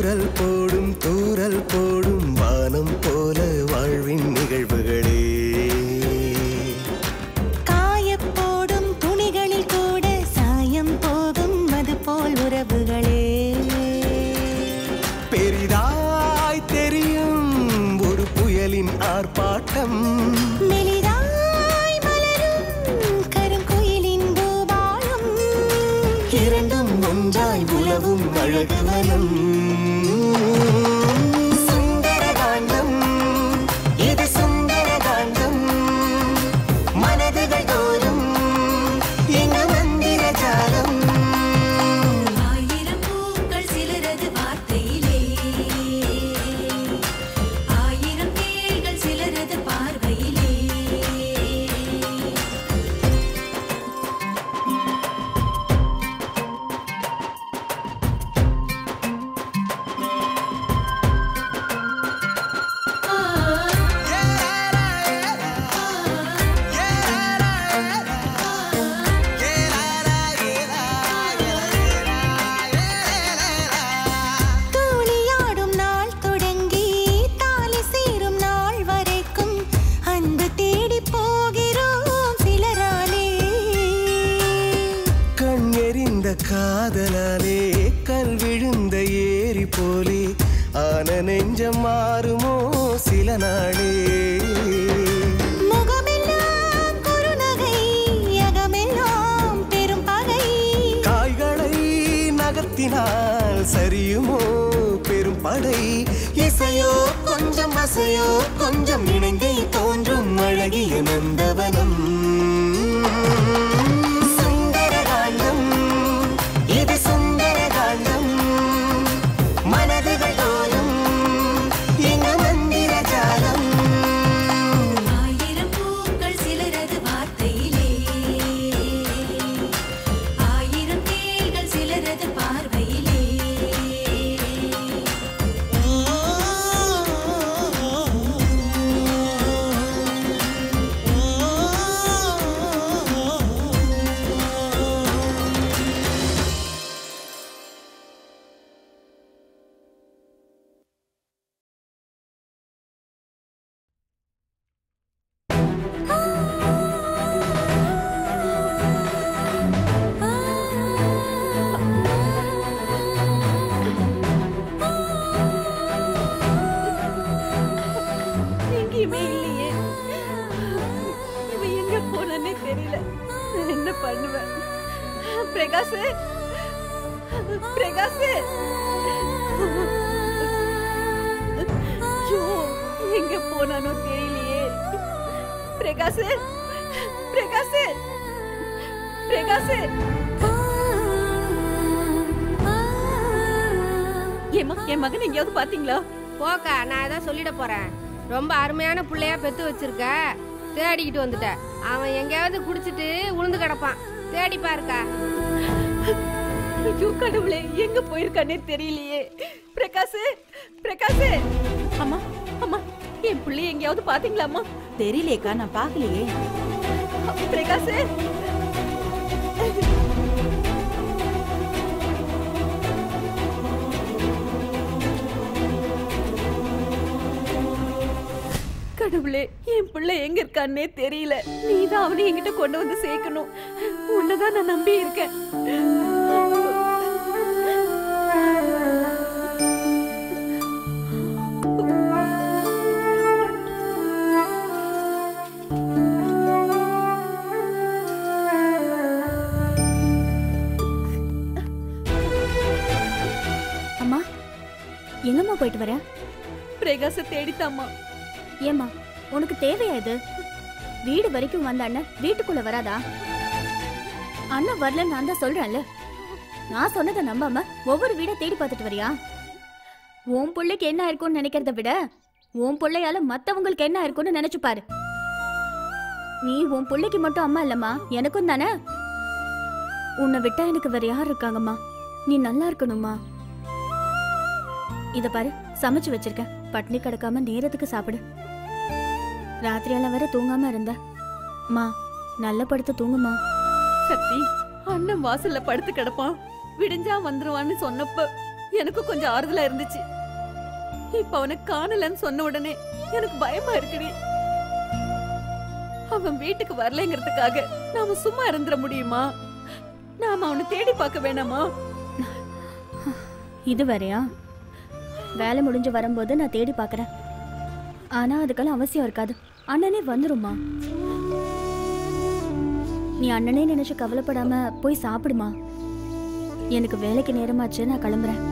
தூரல் போடும் தூரல் போடும் வானம் போல வாழ்வின் நிகழ்வுகளே காயப்போடும் துணிகளில் கூட சாயம் போகும் அது போல் உறவுகளே பெரிதாய் தெரியும் ஒரு புயலின் ஆர்ப்பாட்டம் மெலிதாய் மலரும் கருங்குயிலின் பூபாலம் இரண்டும் ஒன்றாய் உலவும் அழகு வனம் சுந்தரகாண்டம் இது சுந்தரகாண்டம் மனதுகள் தோறும் எங்கு மந்திர ஜாலம் ஆயிரம் பூக்கள் சிலரது வார்த்தையிலே ஆயிரம் தேள்கள் சிலரது பார்வையிலே தூளியாடும் நாள் தொடங்கி தாலி சேரும் நாள் வரைக்கும் அன்பு தேடி போகிறோம் சிலராலே கண் எறிந்த காதலாலே கல் விழுந்த ஏரி போலே ஆன நெஞ்சம் மாறுமோ சில நாளே முகமெல்லாம் குறுநகை அகமெல்லாம் பெரும் பகை காய்களை நகர்த்தினால் சரியுமோ பெரும் படை இசையோ கொஞ்சம் அசையோ கொஞ்சம் இணைந்தே தோன்றும் அழகிய நந்தவனம் சுந்தரகாண்டம் இது சுந்தரகாண்டம் மனதுகள் தோறும் எங்கு மந்திர ஜாலம் ஆயிரம் பூக்கள் சிலரது வார்த்தையிலே ஆயிரம் தேள்கள் சிலரது பார்வையிலே எங்கேயுமே இல்லையே இவ எங்க போனே தெரியல நான் என்ன பண்ணுவேன் பிரகாஷ் பிரகாஷ் ஐயோ, எங்க போனானோ தெரியலையே பிரகாஷ் பிரகாஷ் பிரகாஷ் ஏம்மா என் மகன் எங்கேயாவது பாத்தீங்களா போக்கா நான் ஏதாவது சொல்லிட போறேன் ரொம்ப அருமையான புள்ளையா பெத்து வச்சிருக்க தேடிக்கிட்டு வந்துட்ட அவன் எங்கேயாவது குடிச்சிட்டு உளுந்து கிடப்பான் தேடி பாருக்கா ஐயோ கடவுளே எங்க போயிருக்கானே தெரியலையே பிரகாஷ் பிரகாஷ் அம்மா அம்மா என் புள்ளி எங்கேயாவது பாத்தீங்களாம்மா தெரியலையேக்கா நான் பார்க்கலையே பிரகாஷ் கடவுளே என் பிள்ளை எங்க இருக்கான்னே தெரியல நீதான் அவனை என்கிட்ட கொண்டு வந்து சேர்க்கணும் உன்னதான் நான் நம்பி இருக்கேன் அம்மா எங்கம்மா போயிட்டு வர பிரகாச தேடித்தாம்மா ஏம்மா உனக்கு தேவையா இது வீடு வரைக்கும் வந்த அண்ணன் வீட்டுக்குள்ள வராதா அண்ணன் வரல நான் தான் சொல்றேன்ல நான் சொன்னதை நம்பாம ஒவ்வொரு வீட தேடி பார்த்துட்டு வரியா உன் பிள்ளைக்கு என்ன இருக்கும்னு நினைக்கிறத விட உன் பிள்ளையால மத்தவங்களுக்கு என்ன இருக்கும்னு நினைச்சு பாரு நீ உன் பிள்ளைக்கு மட்டும் அம்மா இல்லம்மா எனக்கும் தானே உன்னை விட்டா எனக்கு வேற யார் இருக்காங்கம்மா நீ நல்லா இருக்கணும்மா இத பாரு சமைச்சு வச்சிருக்கேன் பட்னி கிடக்காம நேரத்துக்கு சாப்பிடு ராத்திரியெல்லாம் வேற தூங்காம இருந்த மா நல்ல படுத்து தூங்குமா சக்தி அண்ணன் வாசல்ல படுத்து கிடப்பான் விடிஞ்சா வந்துருவான்னு சொன்னப்ப எனக்கும் கொஞ்சம் ஆறுதலா இருந்துச்சு இப்ப அவனை காணலன்னு சொன்ன உடனே எனக்கு பயமா இருக்குடி அவன் வீட்டுக்கு வரலைங்கிறதுக்காக நாம சும்மா இருந்துட முடியுமா நாம அவனை தேடி பார்க்க வேணாமா இது வரையா வேலை முடிஞ்சு வரும்போது நான் தேடி பார்க்கறேன் ஆனா அதுக்கெல்லாம் அவசியம் இருக்காது அண்ணனே வந்துருமா நீ அண்ணனே நினைச்சு கவலைப்படாம போய் சாப்பிடுமா எனக்கு வேலைக்கு நேரமாச்சு நான் கிளம்புறேன்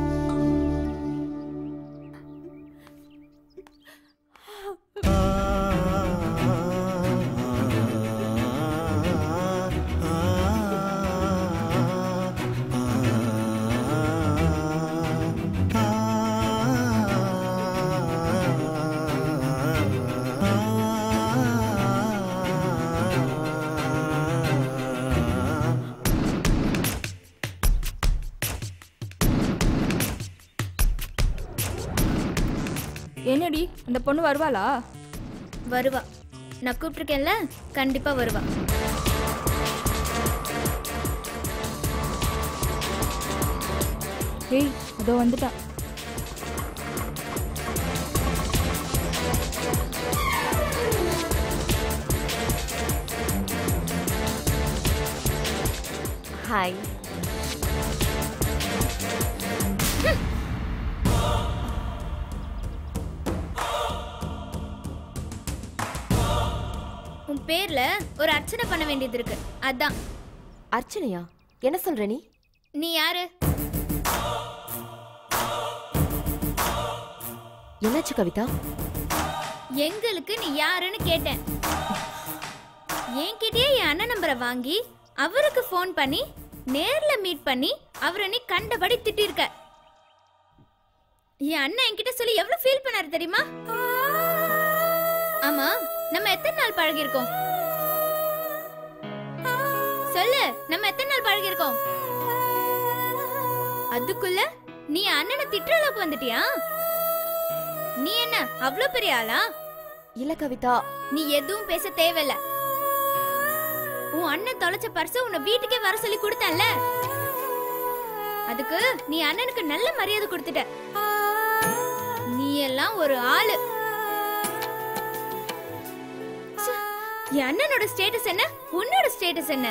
என்னடி அந்த பொண்ணு வருவாளா வருவா நான் கூப்பிட்டுருக்கேன்ல கண்டிப்பா வருவா ஏய் அதோ வந்துட்டா ஹாய் உன் பேர்ல ஒரு அர்ச்சனை பண்ண வேண்டியது இருக்கு அதான் அர்ச்சனையா என்ன சொல்ற நீ நீ யாரு என்னாச்சு கவிதா எங்களுக்கு நீ யாருன்னு கேட்டேன் என்கிட்டயே என் அண்ணன் நம்பரை வாங்கி அவருக்கு ஃபோன் பண்ணி நேர்ல மீட் பண்ணி அவரை நீ கண்டபடி திட்டிருக்க என் அண்ணன் என்கிட்ட சொல்லி எவ்வளவு ஃபீல் பண்ணாரு தெரியுமா ஆமா நம்ம எத்தனை நாள் பழகி இருக்கோம் சொல்லு நம்ம எத்தனை நாள் பழகி இருக்கோம் அதுக்குள்ள நீ அண்ணனை திட்டுற அளவுக்கு வந்துட்டியா நீ என்ன அவ்ளோ பெரிய ஆளா இல்ல கவிதா நீ எதுவும் பேச தேவையில்ல உன் அண்ணன் தொலைச்ச பர்ஸ உன்னை வீட்டுக்கே வர சொல்லி கொடுத்தேன்ல அதுக்கு நீ அண்ணனுக்கு நல்ல மரியாதை கொடுத்துட்ட நீ எல்லாம் ஒரு ஆளு ச்சே, என் அண்ணனோட ஸ்டேட்டஸ் என்ன உன்னோட ஸ்டேட்டஸ் என்ன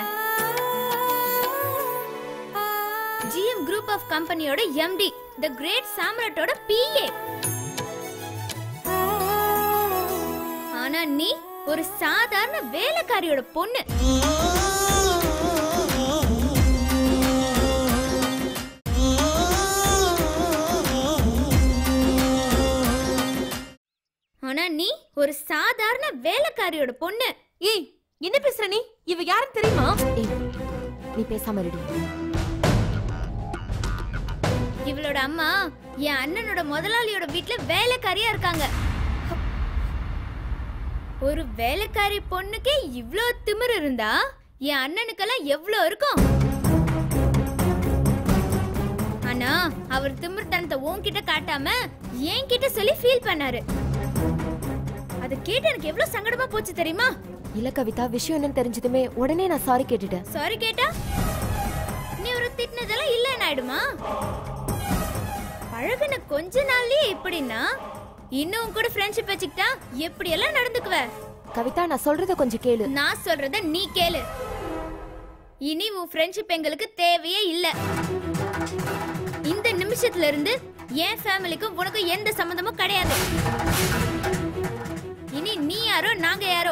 ஜிஎம் குரூப் ஆஃப் கம்பெனியோட எம்டி த கிரேட் சாம்ராட்டோட பிஏ ஆனா நீ ஒரு சாதாரண வேலைக்காரியோட பொண்ணு ஆனா நீ ஒரு சாதாரண வேலைக்காரியோட பொண்ணு ஏய் என்ன பேசுற நீ இவ யாருன்னு தெரியுமா ஏய் நீ பேசாம இருடி இவளோட அம்மா என் அண்ணனோட முதலாளியோட வீட்ல வேலைக்காரியா இருக்காங்க ஒரு வேலைக்காரி பொண்ணுக்கே இவ்ளோ திமிரு இருந்தா என் அண்ணனுக்கெல்லாம் எவ்ளோ இருக்கும் ஆனா அவர் திமிர்த்தனத்தை உன்கிட்ட காட்டாம என்கிட்ட சொல்லி ஃபீல் பண்ணாரு அதை கேட்டு எனக்கு எவ்வளவு சங்கடமா போச்சு தெரியுமா இல்ல கவிதா விஷயம் என்னன்னு தெரிஞ்சதுமே உடனே நான் சாரி கேட்டுட்டேன் சாரி கேட்டா நீ ஒரு திட்டினதெல்லாம் இல்லைன்னு ஆயிடுமா பழகுன கொஞ்ச நாள்லயே இப்படின்னா இன்னும் உன் கூட ஃப்ரெண்ட்ஷிப் வச்சுக்கிட்டா எப்படி எல்லாம் நடந்துக்குவ கவிதா நான் சொல்றத கொஞ்சம் கேளு நான் சொல்றத நீ கேளு இனி உன் ஃப்ரெண்ட்ஷிப் எங்களுக்கு தேவையே இல்ல இந்த நிமிஷத்துல இருந்து என் ஃபேமிலிக்கும் உனக்கும் எந்த சம்மந்தமும் கிடையாது இனி நீ யாரோ நாங்க யாரோ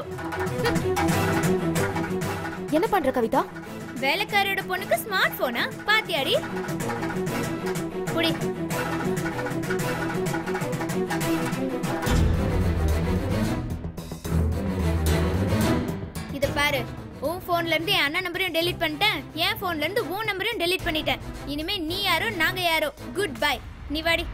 என்ன பண்ற கவிதா வேலைக்காரியோட பொண்ணுக்கு ஸ்மார்ட் போனா பாத்தியாடி குடி இத பாரு உன் போன்ல இருந்து என் அண்ணன் நம்பரையும் டெலீட் பண்ணிட்டேன் என் போன்ல இருந்து உன் நம்பரையும் டெலீட் பண்ணிட்டேன் இனிமே நீ யாரோ நாங்க யாரோ குட் பை நீ வாடி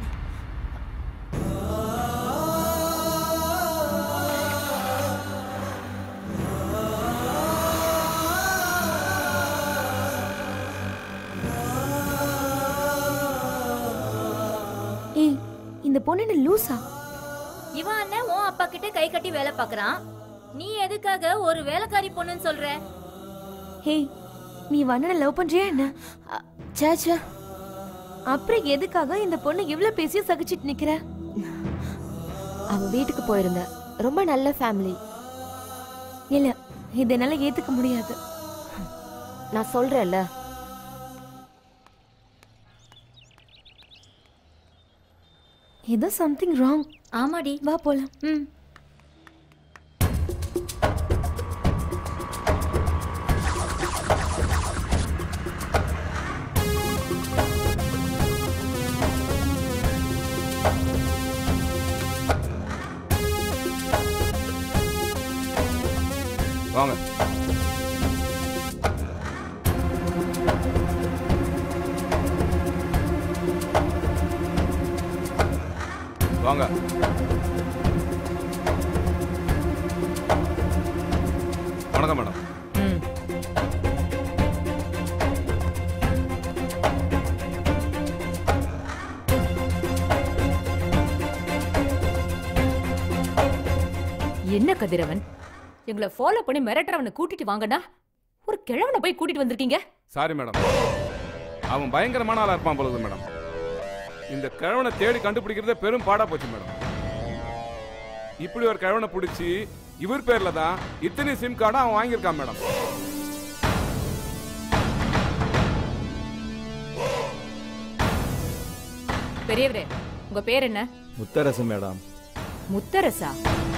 ஏய் இந்த பொண்ணு என்ன லூசா இவன் அண்ணன் உன் அப்பா கிட்ட கை கட்டி வேலை பார்க்கறான் நீ எதுக்காக ஒரு வேலைக்காரி பொண்ணுன்னு சொல்ற ஹேய் நீ வண்ணனை லவ் பண்றியா என்ன அ, ச்சே ச்சே அப்புறம் எதுக்காக இந்த பொண்ணு இவ்வளவு பேசியும் சகிச்சிட்டு நிக்கிற அவ வீட்டுக்கு போயிருந்த ரொம்ப நல்ல ஃபேமிலி இல்ல இது என்னால ஏத்துக்க முடியாது நான் சொல்றேன்ல ஏதோ சம்திங் ராங் ஆமாடி வா போலாம் ம் வாங்க வாங்க வணக்கம் மேடம் என்ன கதிரவன் எங்களை ஃபாலோ பண்ணி மிரட்டுறவனை கூட்டிட்டு வாங்கடா ஒரு கிழவனை போய் கூட்டிட்டு வந்திருக்கீங்க சாரி மேடம் அவன் பயங்கரமான ஆளா இருப்பான் பொழுது மேடம் இந்த கிழவனை தேடி கண்டுபிடிக்கிறதே பெரும் பாடா போச்சு மேடம் இப்படி ஒரு கிழவனை பிடிச்சி இவர் பேர்ல தான் இத்தனை சிம் கார்டும் அவன் வாங்கியிருக்கான் மேடம் பெரியவரே உங்க பேர் என்ன முத்தரசு மேடம் முத்தரசா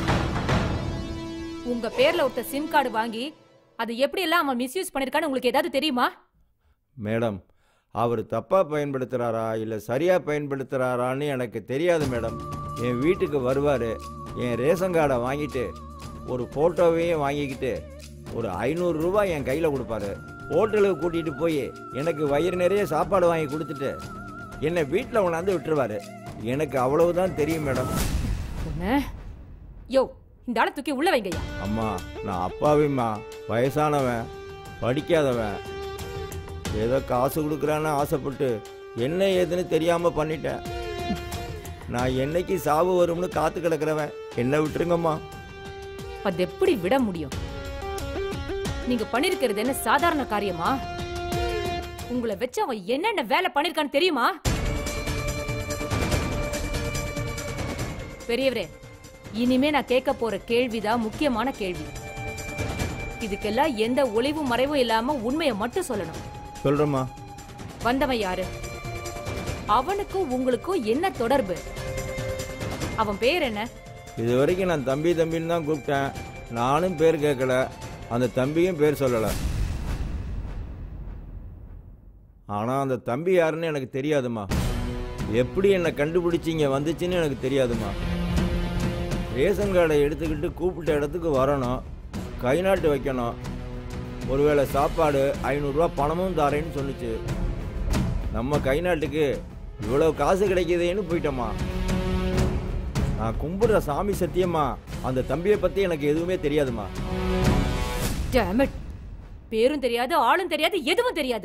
உங்க பேர்ல ஒருத்த சிம் கார்டு வாங்கி அது எப்படி எல்லாம் அவன் மிஸ்யூஸ் பண்ணிருக்கான்னு உங்களுக்கு ஏதாவது தெரியுமா மேடம் அவர் தப்பாக பயன்படுத்துகிறாரா இல்லை சரியாக பயன்படுத்துகிறாரான்னு எனக்கு தெரியாது மேடம் என் வீட்டுக்கு வருவார் என் ரேஷன் கார்டை வாங்கிட்டு ஒரு ஃபோட்டோவையும் வாங்கிக்கிட்டு ஒரு ஐநூறு ரூபாய் என் கையில் கொடுப்பாரு ஹோட்டலுக்கு கூட்டிகிட்டு போய் எனக்கு வயிறு நிறைய சாப்பாடு வாங்கி கொடுத்துட்டு என்னை வீட்டில் கொண்டாந்து விட்டுருவாரு எனக்கு அவ்வளவுதான் தெரியும் மேடம் உன்னை யோ இந்த ஆளை தூக்கி உள்ள வைங்கய்யா அம்மா நான் அப்பாவிம்மா வயசானவன் படிக்காதவன் ஏதோ காசு கொடுக்குறான்னு ஆசைப்பட்டு என்ன ஏதுன்னு தெரியாமல் பண்ணிட்டேன் நான் என்னைக்கு சாவு வரும்னு காத்து கிடக்கிறவன் என்ன விட்டுருங்கம்மா அது எப்படி விட முடியும் நீங்க பண்ணிருக்கிறது என்ன சாதாரண காரியமா உங்களை வச்சு அவன் என்னென்ன வேலை பண்ணிருக்கான்னு தெரியுமா பெரியவரே இனிமே நான் கேட்க போற கேள்விதான் முக்கியமான கேள்வி இதுக்கெல்லாம் எந்த ஒளிவு மறைவும் இல்லாம உண்மையை மட்டும் சொல்லணும் சொல்கிறேம்மா வந்தவன் யாரு அவனுக்கும் உங்களுக்கும் என்ன தொடர்பு அவன் பேர் என்ன இது வரைக்கும் நான் தம்பி தம்பின்னு தான் கூப்பிட்டேன் நானும் பேர் கேட்கல அந்த தம்பியும் பேர் சொல்லலை ஆனால் அந்த தம்பி யாருன்னு எனக்கு தெரியாதும்மா எப்படி என்னை கண்டுபிடிச்சி இங்கே வந்துச்சுன்னு எனக்கு தெரியாதும்மா ரேஷன் கார்டை எடுத்துக்கிட்டு கூப்பிட்ட இடத்துக்கு வரணும் கை நாட்டு வைக்கணும் ஒருவேளை சாப்பாடு ஐநூறுரூவா பணமும் தாரேன்னு சொன்னுச்சு நம்ம கை நாட்டுக்கு இவ்வளோ காசு கிடைக்குதேன்னு போயிட்டோம்மா நான் கும்பிடுற சாமி சத்தியமா அந்த தம்பியை பற்றி எனக்கு எதுவுமே தெரியாதும்மா Damn it. பேரும் தெரியாது ஆளும் தெரியாது எதுவும் தெரியாது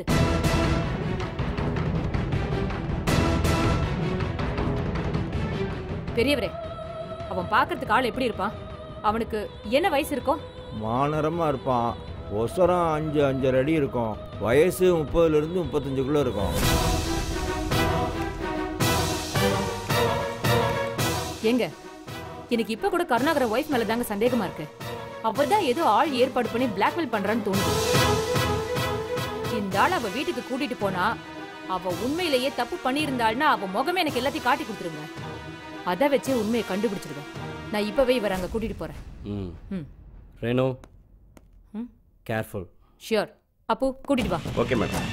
பெரியவரே அவன் பார்க்கறதுக்கு ஆள் எப்படி இருப்பான் அவனுக்கு என்ன வயசு இருக்கும் மானரமாக இருப்பான் ஒசரம் அஞ்சு அஞ்சரை அடி இருக்கும் வயசு முப்பதுலேருந்து முப்பத்தஞ்சுக்குள்ளே இருக்கும் ஏங்க எனக்கு இப்ப கூட கருணாகர ஒய்ஃப் மேல தாங்க சந்தேகமா இருக்கு அவர்தான் ஏதோ ஆள் ஏற்பாடு பண்ணி பிளாக்மெயில் பண்றான்னு தோணுது இந்த ஆள் அவ வீட்டுக்கு கூட்டிட்டு போனா அவ உண்மையிலேயே தப்பு பண்ணியிருந்தாள்னா அவ முகமே எனக்கு எல்லாத்தையும் காட்டி கொடுத்துருங்க அதை வச்சே உண்மையை கண்டுபிடிச்சிருவேன் நான் இப்பவே இவர் அங்க கூட்டிட்டு போறேன் ம் ம் ரேணு ம் கேர்ஃபுல் ஷியோர் அப்போ கூட்டிட்டு வா ஓகே மேடம்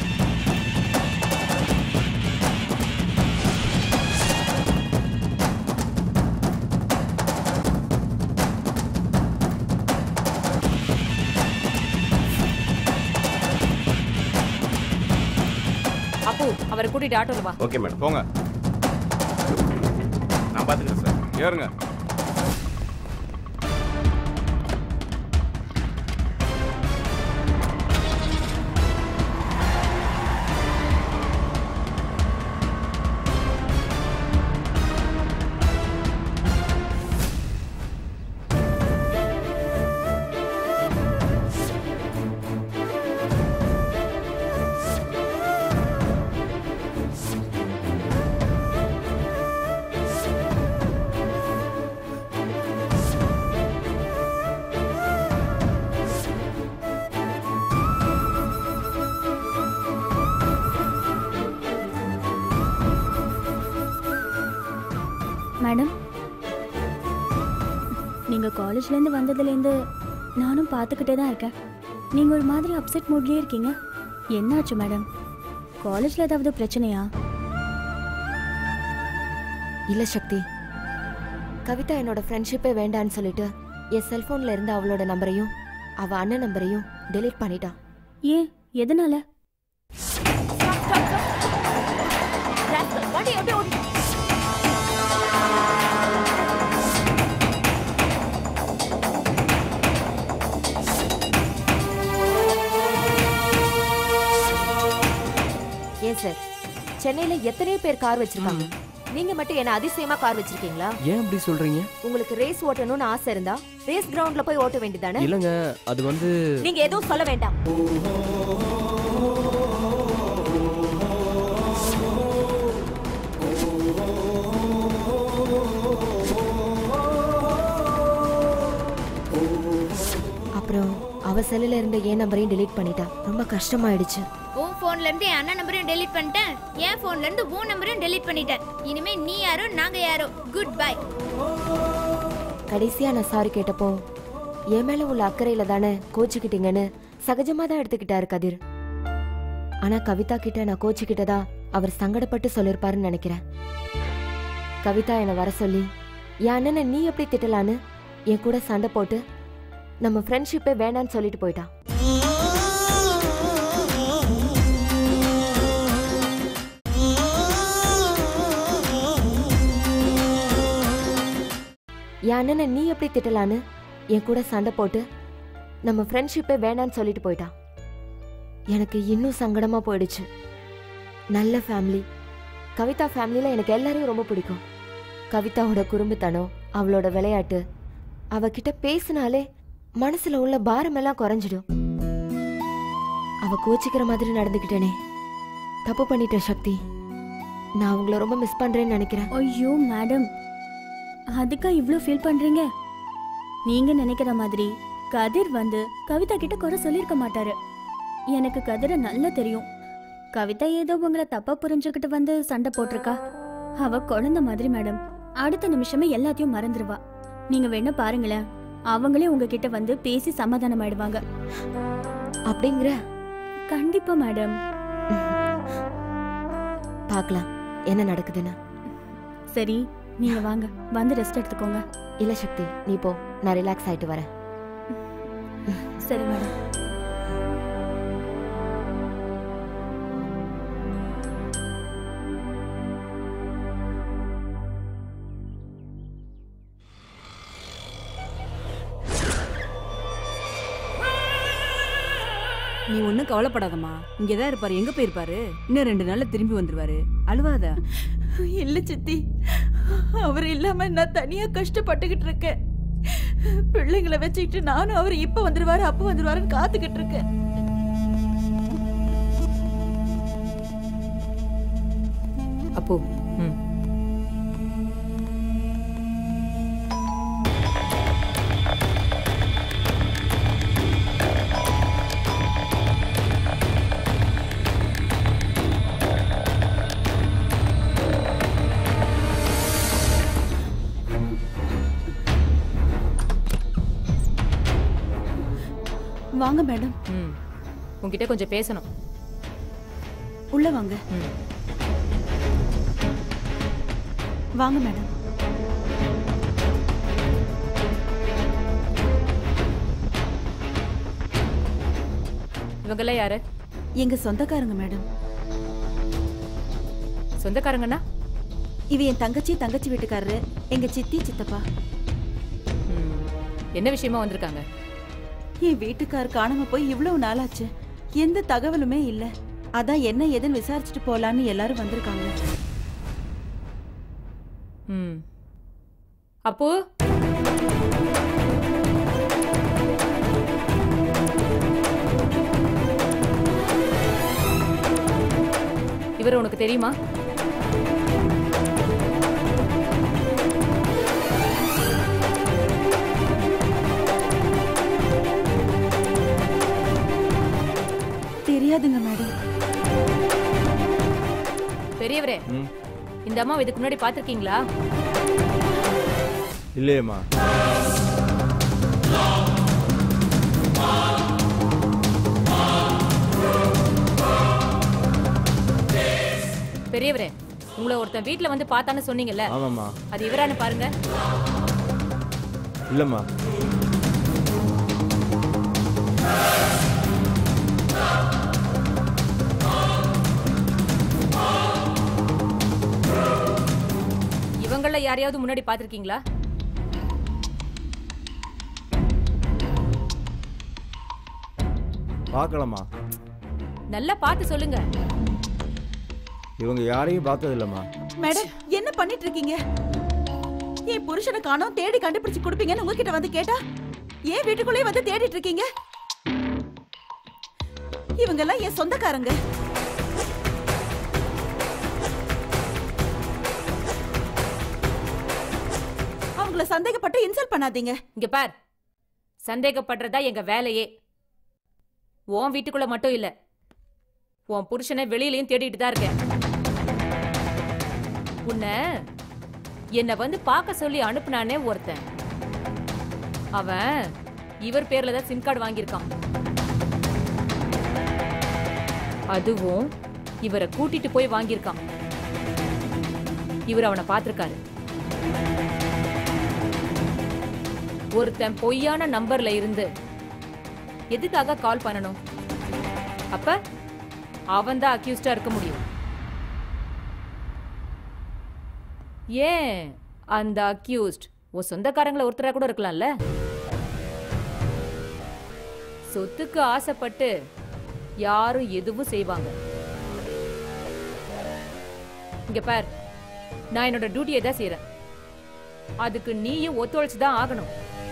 அப்போ அவரை கூட்டிட்டு ஆட்டோல வா ஓகே மேடம் போங்க நான் பார்த்துக்கிறேன் சார் ஏறுங்க மேடம் நீங்க காலேஜ்ல இருந்து வந்ததுல இருந்து நானும் பார்த்துக்கிட்டே தான் இருக்கேன் நீங்க ஒரு மாதிரி அப்செட் மூட்லயே இருக்கீங்க என்னாச்சு மேடம் காலேஜ்ல ஏதாவது பிரச்சனையா இல்ல சக்தி கவிதா என்னோட ஃப்ரெண்ட்ஷிப்பே வேண்டான்னு சொல்லிட்டு என் செல்போன்ல இருந்த அவளோட நம்பரையும் அவ அண்ணன் நம்பரையும் டெலீட் பண்ணிட்டா ஏன் எதனால ஏன் சார் சென்னையில எத்தனையோ பேர் கார் வச்சிருக்காங்க நீங்க மட்டும் என்ன அதிசயமா கார் வச்சிருக்கீங்களா ஏன் அப்படி சொல்றீங்க உங்களுக்கு ரேஸ் ஓட்டணும்னு ஆசை இருந்தா ரேஸ் கிரவுண்ட்ல போய் ஓட்ட வேண்டியதானே இல்லங்க அது வந்து நீங்க எதுவும் சொல்ல வேண்டாம் அப்புறம் அவ செல்லுல இருந்த என் நம்பரையும் டெலீட் பண்ணிட்டா ரொம்ப கஷ்டமாயிடுச்சு உன் போன்ல இருந்து என் அண்ணன் நம்பரையும் டெலீட் பண்ணிட்டேன் என் போன்ல இருந்து உன் நம்பரையும் டெலீட் பண்ணிட்டேன் இனிமே நீ யாரோ நாங்க யாரோ குட் பை கடைசியா நான் சாரி கேட்டப்போ என் மேல உள்ள அக்கறையில தானே கோச்சுக்கிட்டீங்கன்னு சகஜமா தான் எடுத்துக்கிட்டாரு கதிர் ஆனா கவிதா கிட்ட நான் கோச்சுக்கிட்டதா அவர் சங்கடப்பட்டு சொல்லிருப்பாருன்னு நினைக்கிறேன் கவிதா என்னை வர சொல்லி என் அண்ணனை நீ எப்படி திட்டலான்னு என் கூட சண்டை போட்டு நம்ம ஃப்ரெண்ட்ஷிப்பே வேணான்னு சொல்லிட்டு போயிட்டான் என் அண்ணனை நீ எப்படி திட்டலான்னு என் கூட சண்டை போட்டு நம்ம ஃப்ரெண்ட்ஷிப்பே வேணான்னு சொல்லிட்டு போயிட்டான் எனக்கு இன்னும் சங்கடமா போயிடுச்சு நல்ல ஃபேமிலி கவிதா ஃபேமிலியில் எனக்கு எல்லாரையும் ரொம்ப பிடிக்கும் கவிதாவோட குறும்புத்தனம் அவளோட விளையாட்டு அவகிட்ட பேசினாலே மனசுல உள்ள பாரமெல்லாம் குறைஞ்சிடும் அவ கோச்சிக்கிற மாதிரி நடந்துக்கிட்டேனே தப்பு பண்ணிட்டேன் சக்தி நான் அவங்கள ரொம்ப மிஸ் பண்றேன்னு நினைக்கிறேன் ஐயோ மேடம் அதுக்கா இவ்ளோ ஃபீல் பண்றீங்க நீங்க நினைக்கிற மாதிரி கதிர் வந்து கவிதா கிட்ட குறை சொல்லியிருக்க மாட்டாரு எனக்கு கதிரை நல்லா தெரியும் கவிதா ஏதோ உங்களை தப்பா புரிஞ்சுக்கிட்டு வந்து சண்டை போட்டிருக்கா அவ குழந்தை மாதிரி மேடம் அடுத்த நிமிஷமே எல்லாத்தையும் மறந்துடுவா நீங்க வேணா பாருங்களேன் அவங்களே உங்ககிட்ட வந்து பேசி சமாதானம் ஆயிடுவாங்க அப்படிங்கிற கண்டிப்பா மேடம் பார்க்கலாம் என்ன நடக்குதுன்னு சரி நீங்க வாங்க வந்து ரெஸ்ட் எடுத்துக்கோங்க இல்ல சக்தி நீ போ நான் ரிலாக்ஸ் ஆயிட்டு வரேன் சரி மேடம் நீ ஒன்றும் கவலைப்படாதம்மா இங்கே தான் இருப்பாரு எங்கே போயிருப்பாரு இன்னும் ரெண்டு நாள்ல திரும்பி வந்துருவாரு அழுவாத இல்ல சித்தி அவர் இல்லாம நான் தனியா கஷ்டப்பட்டுக்கிட்டு இருக்கேன் பிள்ளைங்களை வச்சுக்கிட்டு நானும் அவர் இப்ப வந்துருவாரு அப்ப வந்துருவாருன்னு காத்துக்கிட்டு இருக்கேன் அப்போ ம் வாங்க மேடம் ம் உன்கிட்ட கொஞ்சம் பேசணும் உள்ள வாங்க வாங்க மேடம் இவங்கெல்லாம் யாரு எங்க சொந்தக்காரங்க மேடம் சொந்தக்காரங்கன்னா இவ என் தங்கச்சி தங்கச்சி வீட்டுக்காரரு எங்க சித்தி சித்தப்பா என்ன விஷயமா வந்திருக்காங்க என் வீட்டுக்கார் காணாம போய் இவ்வளவு நாளாச்சு எந்த தகவலுமே இல்ல அதான் என்ன ஏதுன்னு விசாரிச்சுட்டு போலான்னு எல்லாரும் வந்திருக்காங்க ம் அப்போ இவர் உனக்கு தெரியுமா தெரியாதுங்க மேடம் பெரியவரே இந்த அம்மா இதுக்கு முன்னாடி பார்த்திருக்கீங்களா இல்லையேம்மா பெரியவரே உங்களை ஒருத்தன் வீட்ல வந்து பார்த்தான்னு சொன்னீங்கல்ல ஆமாம்மா அது இவரான்னு பாருங்க இல்லைம்மா இவங்கள யாரையாவது முன்னாடி பார்த்திருக்கீங்களா பார்க்கலம்மா நல்லா பார்த்து சொல்லுங்க இவங்க யாரையும் பார்த்ததில்லம்மா மேடம் என்ன பண்ணிட்டு இருக்கீங்க என் புருஷனை காணோம் தேடி கண்டுபிடிச்சு கொடுப்பீங்கன்னு உங்ககிட்ட வந்து கேட்டா ஏன் வீட்டுக்குள்ளேயே வந்து தேடிட்டு இருக்கீங்க இவங்க எல்லாம் என் சொந்தக்காரங்க அவங்கள சந்தேகப்பட்டு இன்சல்ட் பண்ணாதீங்க இங்க பார் சந்தேகப்படுறதா எங்க வேலையே உன் வீட்டுக்குள்ள மட்டும் இல்ல உன் புருஷனை வெளியிலயும் தேடிட்டு தான் இருக்கேன் உன்னை என்னை வந்து பார்க்க சொல்லி அனுப்புனானே ஒருத்தன் அவன் இவர் பேர்ல தான் சிம் கார்டு வாங்கியிருக்கான் அதுவும் இவரை கூட்டிட்டு போய் வாங்கியிருக்கான் இவர் அவனை பார்த்திருக்காரு ஒருத்தன் பொய்யான நம்பர்ல இருந்து எதுக்காக கால் பண்ணணும் அப்ப அவன் தான் அக்யூஸ்டா இருக்க முடியும் ஏன் அந்த அக்யூஸ்ட் உன் சொந்தக்காரங்கள ஒருத்தரா கூட இருக்கலாம்ல சொத்துக்கு ஆசைப்பட்டு யாரும் எதுவும் செய்வாங்க இங்க பார் நான் என்னோட டியூட்டியை தான் செய்யறேன் அதுக்கு நீயும் ஒத்துழைச்சு தான் ஆகணும்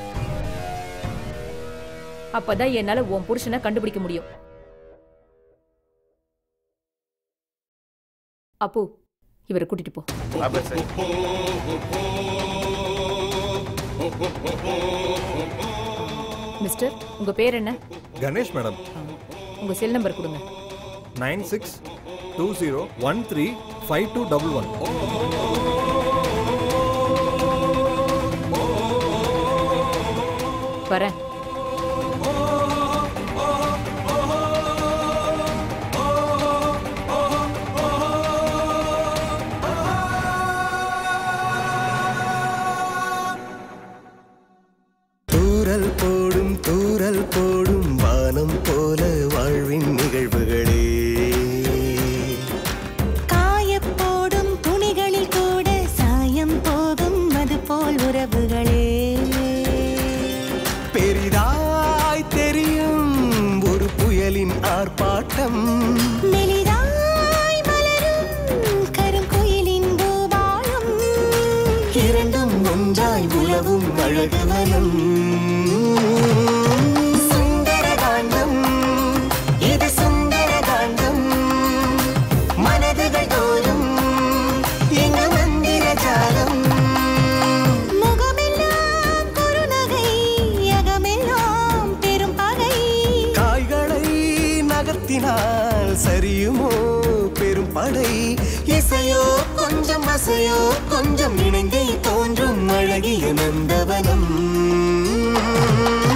அப்பதான் என்னால உன் புருஷனை கண்டுபிடிக்க முடியும் அப்பு இவரை கூட்டிட்டு போ மிஸ்டர் உங்க பேர் என்ன கணேஷ் மேடம் உங்க செல் நம்பர் கொடுங்க nine six two zero one three five two double one வரேன் தூரல் போடும் தூரல் போடும் வானம் போல வாழ்வின் நிகழ்வுகளே காயப்போடும் துணிகளில் கூட சாயம் போகும் அது போல் உறவுகளே பெரிதாய் தெரியும் ஒரு புயலின் ஆர்ப்பாட்டம் மெலிதாய் மலரும் கருங்குயிலின் பூபாலம் இரண்டும் ஒன்றாய் உலவும் அழகு வனம் சுந்தரகாண்டம் இது சுந்தரகாண்டம் மனதுகள் தோறும் எங்கு மந்திர ஜாலம் முகமெல்லாம் குறுநகை அகமெல்லாம் பெரும் பகை காய்களை நகர்த்தினால் சரியுமோ பெரும் படை இசையோ கொஞ்சம் அசையோ கொஞ்சம் இணைந்தே தோன்றும் அழகிய நந்தவனம்